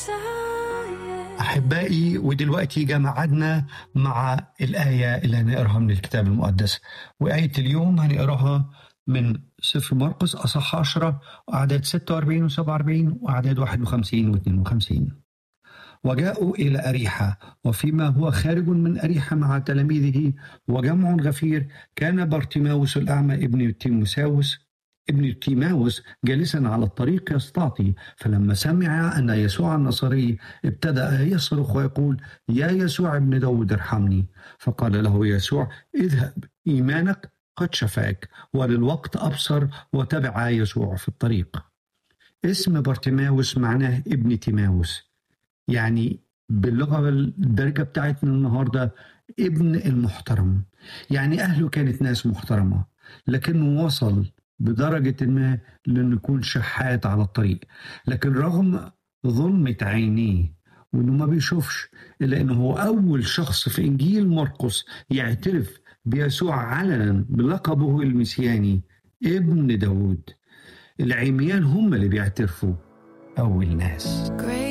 أحبائي ودلوقتي جاء ميعادنا مع الآية اللي هنقراها من الكتاب المقدس وآية اليوم هنقراها من سفر مرقس أصح 10 وأعداد 46 و47 وأعداد 51 و52 وجاءوا إلى أريحة وفيما هو خارج من أريحة مع تلاميذه وجمع غفير كان بارتيماوس الأعمى ابن تيموساوس ابن تيماوس جالسا على الطريق يستعطي فلما سمع أن يسوع النصري ابتدأ يصرخ ويقول يا يسوع ابن داود ارحمني فقال له يسوع اذهب إيمانك قد شفاك وللوقت أبصر وتبع يسوع في الطريق اسم بارتيماوس معناه ابن تيماوس يعني باللغة الدرجة بتاعتنا النهاردة ابن المحترم يعني أهله كانت ناس محترمة لكنه وصل بدرجة ما لأنه يكون شحات على الطريق لكن رغم ظلمة عينيه وانه ما بيشوفش الا انه هو اول شخص في انجيل مرقس يعترف بيسوع علنا بلقبه المسياني ابن داود العميان هم اللي بيعترفوا اول ناس Great